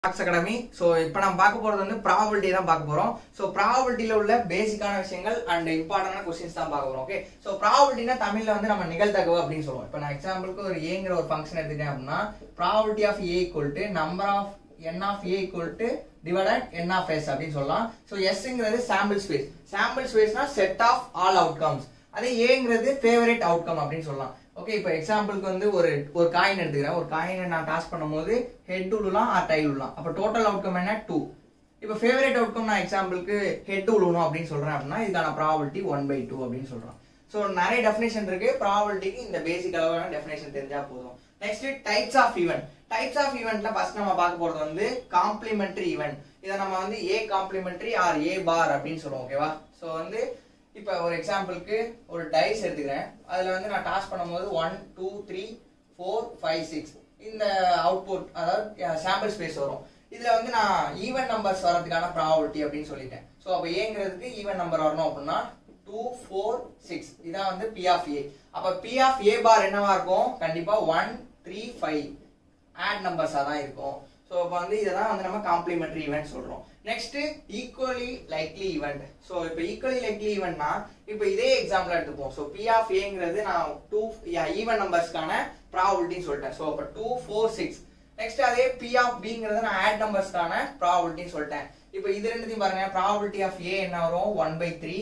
Marks academy so இப்போ நம்ம பார்க்க போறது வந்து ப்ராபபிலிட்டி தான் பார்க்க போறோம் ஸோ ப்ராபபிலிட்டியில உள்ள பேசிக்கான விஷயங்கள் அண்ட் இம்பார்ட்டன்டான கொஸ்டின்ஸ் தான் பார்க்க போறோம் ஓகே ஸோ ப்ராபபிலிட்டினா தமிழ்ல வந்து நம்ம நிகழ்தகவு அப்படின்னு சொல்லுவோம் இப்போ நான் எக்ஸாம்பிளுக்கு ஒரு ஏங்கிற ஒரு ஃபங்க்ஷன் எடுத்துட்டேன் அப்படின்னா probability of A equal to number of N of A equal to divided N of S அப்படின்னு சொல்லலாம் ஸோ எஸ்ங்கிறது சாம்பிள் ஸ்பேஸ் சாம்பிள் ஸ்பேஸ்னா செட் ஆஃப் ஆல் அவுட்கம்ஸ் அதே ஏங்கிறது ஃபேவரட் அவுட்கம் அப்படின்னு சொல்லலாம் ஓகே இப்போ எக்ஸாம்பிளுக்கு வந்து ஒரு ஒரு காயின் எடுத்துக்கிறேன் ஒரு காயினை நான் டாஸ் பண்ணும்போது ஹெட் உழுலாம் ஆர் டைல் உழலாம் அப்போ டோட்டல் அவுட்கம் என்ன டூ இப்போ ஃபேவரட் அவுட்கம் நான் எக்ஸாம்பிளுக்கு ஹெட் உழுணும் அப்படின்னு சொல்றேன் அப்படின்னா இதுக்கான ப்ராபபிலிட்டி ஒன் பை டூ அப்படின்னு சொல்றோம் ஸோ நிறைய டெஃபினேஷன் இருக்கு ப்ராபபிலிட்டிக்கு இந்த பேசிக் அளவான டெஃபினேஷன் தெரிஞ்சா போதும் next types of event types of ஈவெண்ட்ல ஃபர்ஸ்ட் நம்ம பார்க்க போறது வந்து காம்ப்ளிமெண்டரி ஈவெண்ட் இதை நம்ம வந்து ஏ காம்ப்ளிமெண்டரி ஆர் ஏ பார் அப்படின்னு சொல்லுவோம் ஓகேவா ஸோ வந்து இப்போ ஒரு எக்ஸாம்பிளுக்கு ஒரு டைஸ் எடுத்துக்கிறேன் அதில் வந்து நான் டாஸ் பண்ணும்போது one two three four five six இந்த அவுட்புட் அதாவது சாம்பிள் ஸ்பேஸ் வரும் இதில் வந்து நான் ஈவன் நம்பர்ஸ் வரதுக்கான ப்ராபபிலிட்டி அப்படின்னு சொல்லிட்டேன் ஸோ அப்போ ஏங்கிறதுக்கு ஈவன் நம்பர் வரணும் அப்படின்னா டூ ஃபோர் சிக்ஸ் இதான் வந்து பி ஆஃப் ஏ அப்போ பி ஆஃப் ஏ பார் என்னவா இருக்கும் கண்டிப்பாக ஒன் த்ரீ ஃபைவ் ஆட் நம்பர்ஸாக தான் இருக்கும் ஸோ இப்போ வந்து இதை தான் வந்து நம்ம காம்ப்ளிமெண்டரி ஈவெண்ட் சொல்கிறோம் next equally likely event so இப்போ ஈக்குவலி லைக்லி ஈவெண்ட்னா இப்போ இதே எக்ஸாம்பிள் எடுத்துப்போம் ஸோ பி ஆஃப் ஏங்கிறது நான் டூ ஈவன் நம்பர்ஸ்க்கான ப்ராபபிலிட்டின்னு சொல்லிட்டேன் ஸோ அப்போ டூ ஃபோர் சிக்ஸ் நெக்ஸ்ட் அதே பி ஆஃப் பிங்கிறத நான் ஆட் நம்பர்ஸ்க்கான ப்ராபபிலிட்டின்னு சொல்லிட்டேன் இப்போ இது ரெண்டுத்தையும் பாருங்க ப்ராபபிலிட்டி ஆஃப் ஏ என்ன வரும் ஒன் பை த்ரீ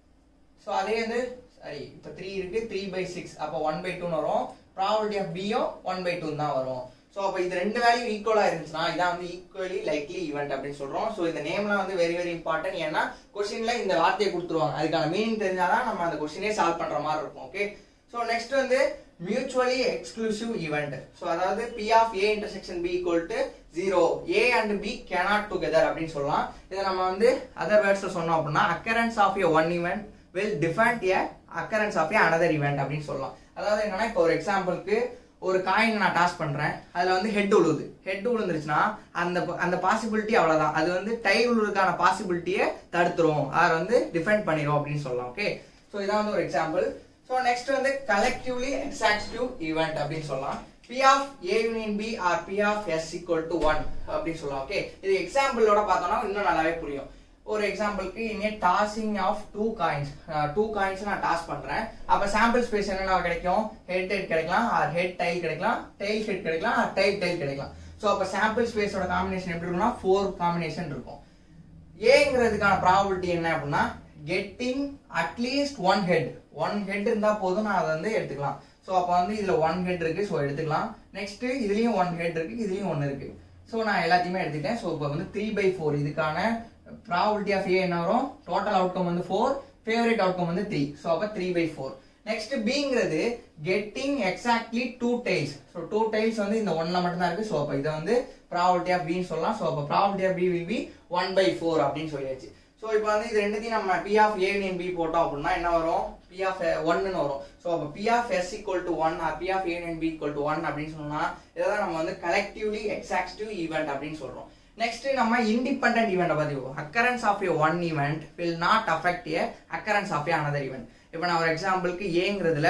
ஸோ அதே வந்து சரி இப்போ த்ரீ இருக்கு த்ரீ பை சிக்ஸ் அப்போ ஒன் பை டூன்னு வரும் ப்ராபபிலிட்டி ஆஃப் பியும் ஒன் பை டூ தான் வரும் ஸோ அப்போ இது ரெண்டு வேல்யூ ஈக்குவலாக இருந்துச்சுன்னா இதான் வந்து ஈக்குவலி லைக்லி ஈவெண்ட் அப்படின்னு சொல்றோம் ஸோ இந்த நேம்லாம் வந்து வெரி வெரி இம்பார்ட்டன்ட் ஏன்னா கொஸ்டின்ல இந்த வார்த்தையை கொடுத்துருவாங்க அதுக்கான மீனிங் தெரிஞ்சாதான் நம்ம அந்த கொஸ்டினே சால்வ் பண்ற மாதிரி இருக்கும் ஓகே ஸோ நெக்ஸ்ட் வந்து மியூச்சுவலி எக்ஸ்க்ளூசிவ் ஈவெண்ட் ஸோ அதாவது P of A intersection B equal to zero A and B cannot together அப்படின்னு சொல்லலாம் இதை நம்ம வந்து அதர் வேர்ட்ஸ் சொன்னோம் அப்படின்னா occurrence of a one event will define a occurrence of a another event அப்படின்னு சொல்லலாம் அதாவது என்னன்னா இப்போ ஒரு எக்ஸாம்பிளுக்கு ஒரு காயின் நான் டாஸ் பண்றேன் அதுல வந்து ஹெட் உழுவுது ஹெட் விழுந்துருச்சுன்னா அந்த அந்த பாசிபிலிட்டி அவ்வளவுதான் அது வந்து டை உழுவுறதுக்கான பாசிபிலிட்டியை தடுத்துரும் அதை வந்து டிஃபைன் பண்ணிரும் அப்படின்னு சொல்லலாம் ஓகே ஸோ இதான் வந்து ஒரு எக்ஸாம்பிள் ஸோ நெக்ஸ்ட் வந்து கலெக்டிவ்லி எக்ஸாக்டிவ் ஈவெண்ட் அப்படின்னு சொல்லலாம் P of A union B or P of S equal to one அப்படின்னு சொல்லலாம் ஓகே இது எக்ஸாம்பிளோட பார்த்தோம்னா இன்னும் நல்லாவே புரியும் ஒரு எக்ஸாம்பிளுக்கு இங்கே tossing of two coins two coins நான் டாஸ் பண்றேன் அப்ப சாம்பிள் ஸ்பேஸ் என்னென்ன கிடைக்கும் ஹெட் ஹெட் கிடைக்கலாம் ஆர் ஹெட் டைல் கிடைக்கலாம் டெய்ல் ஹெட் கிடைக்கலாம் ஆர் டைல் டைல் கிடைக்கலாம் ஸோ அப்ப சாம்பிள் ஸ்பேஸோட காம்பினேஷன் எப்படி இருக்கும்னா ஃபோர் காம்பினேஷன் இருக்கும் ஏங்கிறதுக்கான ப்ராபபிலிட்டி என்ன அப்படின்னா getting at least one head one head இருந்தா போதும் நான் அதை வந்து எடுத்துக்கலாம் ஸோ அப்போ வந்து இதுல ஒன் ஹெட் இருக்கு ஸோ எடுத்துக்கலாம் நெக்ஸ்ட் இதுலயும் ஒன் ஹெட் இருக்கு இதுலயும் ஒன்னு இருக்கு ஸோ நான் எல்லாத்தையுமே எடுத்துட்டேன் ஸோ இப்போ வந்து த்ரீ பை ஃபோர் இதுக்கான ப்ராபபிலிட்டி ஆஃப் ஏ என்ன வரும் டோட்டல் அவுட்கம் வந்து ஃபோர் ஃபேவரட் அவுட்கம் வந்து த்ரீ ஸோ அப்போ த்ரீ பை ஃபோர் நெக்ஸ்ட் பிங்கிறது getting exactly two tails so two tails வந்து இந்த ஒன்ல மட்டும் தான் இருக்கு ஸோ அப்போ இதை வந்து ப்ராபபிலிட்டி ஆஃப் பின்னு சொல்லலாம் ஸோ அப்போ probability of B will be one by four அப்படின்னு சொல்லியாச்சு ஸோ இப்போ வந்து இது ரெண்டுத்தையும் நம்ம P of A union B போட்டோம் அப்படின்னா என்ன வரும் பி ஆஃப் ஒன்னு வரும் ஸோ அப்போ P of S equal to one or P of A union B equal to one அப்படின்னு சொன்னா இதை நம்ம வந்து கலெக்டிவ்லி எக்ஸாக்டிவ் ஈவெண்ட் அப்படின்னு சொல்றோம் நெக்ஸ்ட் நம்ம இண்டிபெண்டன்ட் ஈவெண்ட் பத்தி occurrence of a one event will not affect a occurrence of a another event இப்போ நான் ஒரு எக்ஸாம்பிளுக்கு ஏங்கிறதுல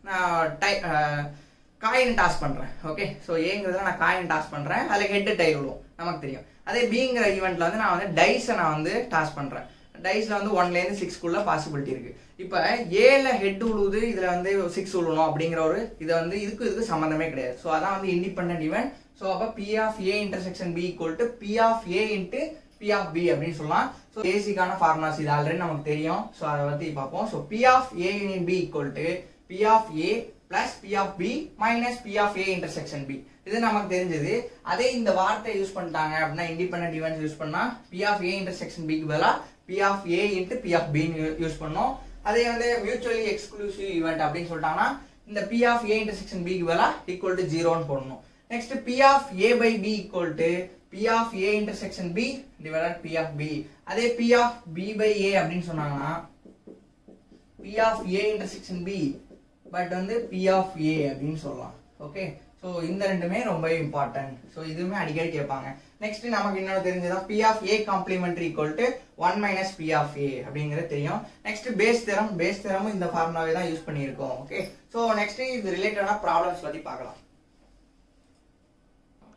காயின் டாஸ் பண்றேன் ஓகே ஸோ ஏங்கிறதுல நான் காயின் டாஸ் பண்றேன் அதுல ஹெட் டைல் விழுவும் நமக்கு தெரியும் அதே பிங்கிற ஈவெண்ட்ல வந்து நான் வந்து டைஸை நான் வந்து டாஸ் பண்றேன் டைஸ்ல வந்து ஒன்ல இருந்து சிக்ஸ்க்குள்ள பாசிபிலிட்டி இருக்கு இப்போ ஏல ஹெட் உழுவுது இதுல வந்து சிக்ஸ் விழுணும் அப்படிங்கிற ஒரு இதை வந்து இதுக்கு இதுக்கு சம்மந்தமே கிடையாது ஸோ அதான் வந்து இண்டிபெண்டன்ட் ஈவெண்ட் ஸோ அப்போ P of A intersection B equal to P of A into P of B அப்படின்னு சொல்லலாம் ஸோ பேசிக்கான ஃபார்முலாஸ் இது ஆல்ரெடி நமக்கு தெரியும் ஸோ அதை பற்றி பார்ப்போம் so P of A union B equal to P of A plus P of B minus P of A intersection B இது நமக்கு தெரிஞ்சது அதே இந்த வார்த்தை யூஸ் பண்ணிட்டாங்க அப்படின்னா இண்டிபெண்டன்ட் ஈவெண்ட்ஸ் யூஸ் பண்ணா பி ஆஃப் ஏ இன்டர்செக்ஷன் பிக்கு பதிலாக P of A into P of பின்னு யூஸ் பண்ணோம் அதே வந்து மியூச்சுவலி எக்ஸ்க்ளூசிவ் ஈவெண்ட் அப்படின்னு சொல்லிட்டாங்கன்னா இந்த பி ஆஃப் ஏ இன்டர்செக்ஷன் பிக்கு பதிலாக ஈக்குவல் டு ஜீரோன்னு போடணும் next P of A by B equal to P of A intersection B divided by of of B P of B by A அப்படின்னு சொன்னாங்கன்னா P of A intersection B but வந்து P of A அப்படின்னு சொல்லலாம் okay so இந்த ரெண்டுமே ரொம்ப important so இதுவுமே அடிக்கடி கேட்பாங்க நெக்ஸ்ட் நமக்கு இன்னொன்று தெரிஞ்சதான் P of A complementary equal to one minus P of A அப்படிங்கிறது தெரியும் நெக்ஸ்ட் பேஸ் திறம் பேஸ் திறமும் இந்த ஃபார்முலாவே தான் யூஸ் பண்ணியிருக்கோம் ஓகே ஸோ நெக்ஸ்ட் இது ரிலேட்டடான ப்ராப்ளம்ஸ் பற்றி பார்க்கலாம்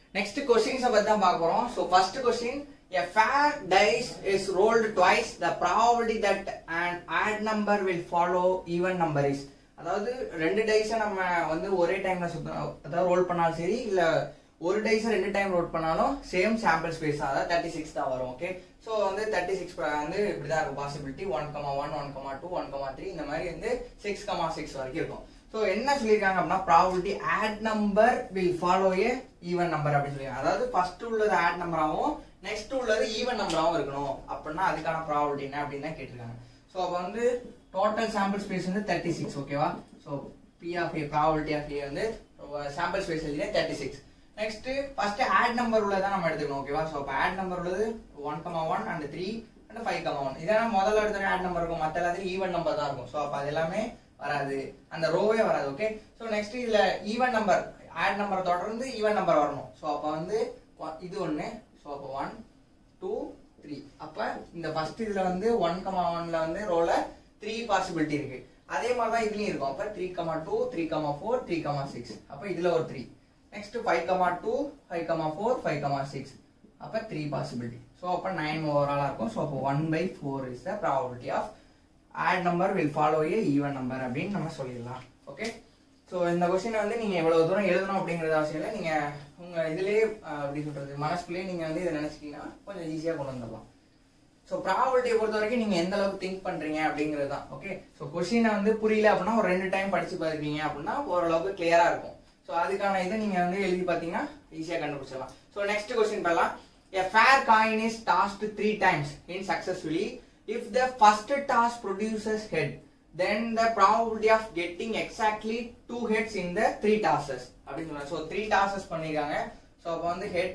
நெக்ஸ்ட் கொஸ்டின்ஸை பத்தி தான் பார்க்க போறோம் so first question A fair dice is rolled twice. The probability that an odd number will follow even number is. அதாவது ரெண்டு டைஸை நம்ம வந்து ஒரே டைம்ல சுத்த அதாவது ரோல் பண்ணாலும் சரி இல்ல ஒரு டைஸை ரெண்டு டைம் ரோல் பண்ணாலும் சேம் சாம்பிள் ஸ்பேஸ் அதாவது தேர்ட்டி சிக்ஸ் தான் வரும் ஓகே ஸோ வந்து தேர்ட்டி சிக்ஸ் வந்து இப்படிதான் இருக்கும் possibility one comma one one comma two one comma three இந்த மாதிரி வந்து சிக்ஸ் கமா சிக்ஸ் வரைக்கும் இருக்கும் ஸோ என்ன சொல்லியிருக்காங்க அப்படின்னா probability odd number will follow a even number அப்படின்னு சொல்லியிருக்காங்க அதாவது ஃபர்ஸ்ட் உள்ளது ஆட் நம்பராகவும் நெக்ஸ்ட் உள்ளது ஈவன் நம்பராகவும் இருக்கணும் அப்படின்னா அதுக்கான ப்ராபிலிட்டி என்ன அப்படின்னு தான் கேட்டிருக்காங்க ஸோ அப்போ வந்து டோட்டல் சாம்பிள் ஸ்பேஸ் வந்து தேர்ட்டி சிக்ஸ் ஓகேவா so P of A probability of A வந்து சாம்பிள் ஸ்பேஸ் எழுதினா thirty six next first odd number உள்ளதான் நம்ம எடுத்துக்கணும் ஓகேவா ஸோ அப்போ ஆட் நம்பர் உள்ளது one comma one and three and five comma one இதெல்லாம் முதல்ல எடுத்த ஆட் நம்பர் இருக்கும் மற்ற எல்லாத்துலையும் ஈவன் நம்பர் தான் இருக்கும் ஸோ அப்போ அது எல்லாமே வராது அந்த ரோவே வராது ஓகே ஸோ நெக்ஸ்ட் இதுல ஈவன் நம்பர் ஆட் நம்பர் தொடர்ந்து ஈவன் நம்பர் வரணும் ஸோ அப்போ வந்து ஒ- இது ஒன்று ஸோ அப்போ ஒன் டூ த்ரீ அப்போ இந்த ஃபர்ஸ்ட் இதுல வந்து ஒன் கமா ஒன்ல வந்து ரோல த்ரீ பாசிபிலிட்டி இருக்கு அதே மாதிரி தான் இதுலயும் இருக்கும் அப்போ three comma two three comma four three comma six அப்போ இதுல ஒரு three next five comma two five comma four five comma six அப்போ த்ரீ பாசிபிலிட்டி ஸோ அப்போ நைன் ஓவராலாக இருக்கும் ஸோ அப்போ one by four is the probability of odd number will follow a even number அப்படின்னு நம்ம சொல்லிடலாம் ஓகே ஸோ இந்த கொஸ்டினை வந்து நீங்க எவ்வளவு தூரம் எழுதணும் அப்படிங்கறது அவசியம் இல்லை நீங்க உங்க இதுலயே அஹ், எப்படி சொல்றது மனசுக்குள்ளேயே நீங்க வந்து இதை நினைச்சிட்டீங்கன்னா கொஞ்சம் ஈஸியா கொண்டு வந்துடலாம் ஸோ ப்ராபபிலிட்டியை பொறுத்த வரைக்கும் நீங்க எந்த அளவுக்கு திங்க் பண்றீங்க அப்படிங்கிறது தான் ஓகே ஸோ கொஸ்டினை வந்து புரியல அப்படின்னா ஒரு ரெண்டு டைம் படிச்சு பார்த்துருக்கீங்க அப்படின்னா ஓரளவுக்கு கிளியரா இருக்கும் ஸோ அதுக்கான இதை நீங்க வந்து எழுதி பார்த்தீங்கன்னா ஈஸியா கண்டுபிடிச்சிடலாம் ஸோ நெக்ஸ்ட் கொஸ்டின் பண்ணலாம் A fair coin is tossed three times in successfully. If the first toss produces head, then the probability of getting exactly two heads in the three tosses. அப்படின்னு சொல்றாங்க ஸோ த்ரீ டாசஸ் பண்ணிருக்காங்க so அப்போ வந்து head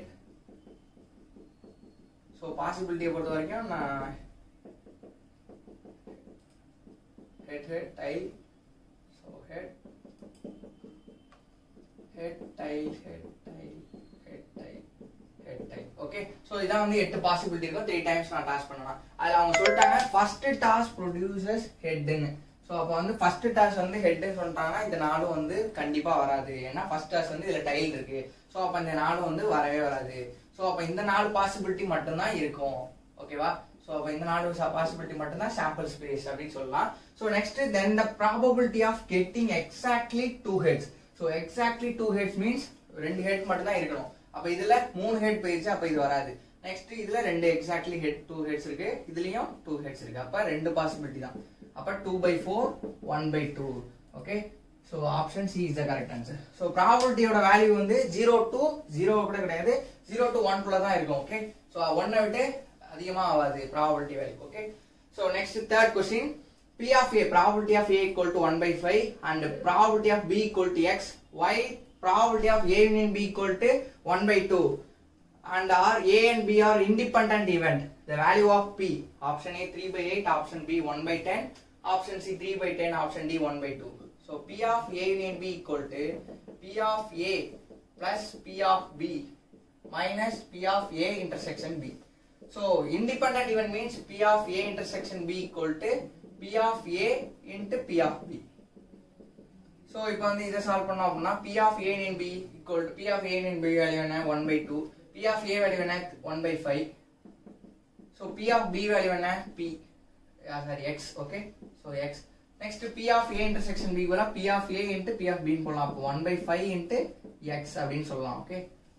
so பாசிபிலிட்டியை பொறுத்த வரைக்கும் நான் head head tail so head head tail head tail head tail head tail okay so இதான் வந்து எட்டு பாசிபிலிட்டி இருக்கும் த்ரீ டைம்ஸ் நான் டாஸ் பண்ணலாம் அதில் அவங்க சொல்லிட்டாங்க ஃபர்ஸ்ட் டாஸ் ப்ரொடியூசர்ஸ் ஹெட்னு ஸோ அப்போ வந்து ஃபர்ஸ்ட் டாஸ் வந்து ஹெட்னு சொல்லிட்டாங்கன்னா இந்த நாளும் வந்து கண்டிப்பாக வராது ஏன்னா ஃபர்ஸ்ட் டாஸ் வந்து இதில் டைல் இருக்கு ஸோ அப்போ இந்த நாளும் வந்து வரவே வராது ஸோ அப்போ இந்த நாலு பாசிபிலிட்டி மட்டும்தான் இருக்கும் ஓகேவா ஸோ அப்போ இந்த நாலு பாசிபிலிட்டி மட்டும்தான் சாம்பிள் ஸ்பேஸ் அப்படின்னு சொல்லலாம் so next then the probability of getting exactly two heads so exactly two heads means ரெண்டு ஹெட் மட்டும் தான் இருக்கணும் அப்ப இதுல மூணு ஹெட் போயிருச்சு அப்ப இது வராது நெக்ஸ்ட் இதுல ரெண்டு எக்ஸாக்ட்லி ஹெட் டூ ஹெட்ஸ் இருக்கு இதுலயும் டூ ஹெட்ஸ் இருக்கு அப்ப ரெண்டு பாசிபிலிட்டி தான் அப்ப two by four one by two okay so option C is the correct answer so ப்ராபபிலிட்டியோட வேல்யூ வந்து ஜீரோ டு ஜீரோ கூட கிடையாது ஜீரோ டு ஒன் குள்ள தான் இருக்கும் ஓகே ஸோ ஒன்னை விட்டு அதிகமா ஆகாது probability value okay so next third question P of A, probability of A equal to 1 by 5 and probability of B equal to X. Why probability of A union B equal to 1 by 2 and are A and B are independent event. The value of P, option A 3 by 8, option B 1 by 10, option C 3 by 10, option D 1 by 2. So P of A union B equal to P of A plus P of B minus P of A intersection B. So independent event means P of A intersection B equal to P of A into P of B. So இப்போ வந்து இதை solve பண்ணோம் அப்படின்னா P of A in B equal to P of A in B value என்ன one by two P of A value என்ன one by five so P of B value என்ன P sorry x okay so x next P of A intersection B போல P of A into P of B ன்னு போடலாம் அப்போ one by five into x அப்படின்னு சொல்லலாம் okay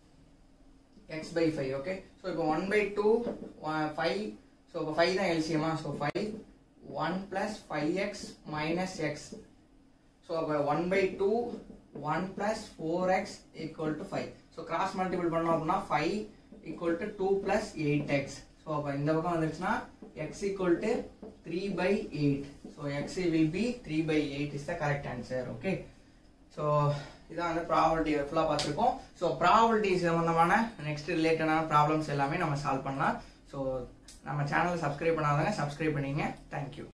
x by 5 okay so இப்போ one by two five so இப்போ five தான் எல்சியமா so five one plus five x minus x so அப்போ one by two one plus four x equal to five so cross multiple பண்ணோம் அப்படின்னா five equal to two plus eight x so அப்போ இந்த பக்கம் வந்துருச்சுன்னா x equal to three by eight so x will be three by eight is the correct answer okay so இதான் வந்து property ஃபுல்லாக பார்த்துருக்கோம் ஸோ ப்ராபர்ட்டி சம்மந்தமான நெக்ஸ்ட் ரிலேட்டடான ப்ராப்ளம்ஸ் எல்லாமே நம்ம சால்வ் பண்ணலாம் ஸோ நம்ம சேனலை சப்ஸ்கிரைப் பண்ணாதவங்க சப்ஸ்கிரைப் பண்ணிங்க தேங்க்யூ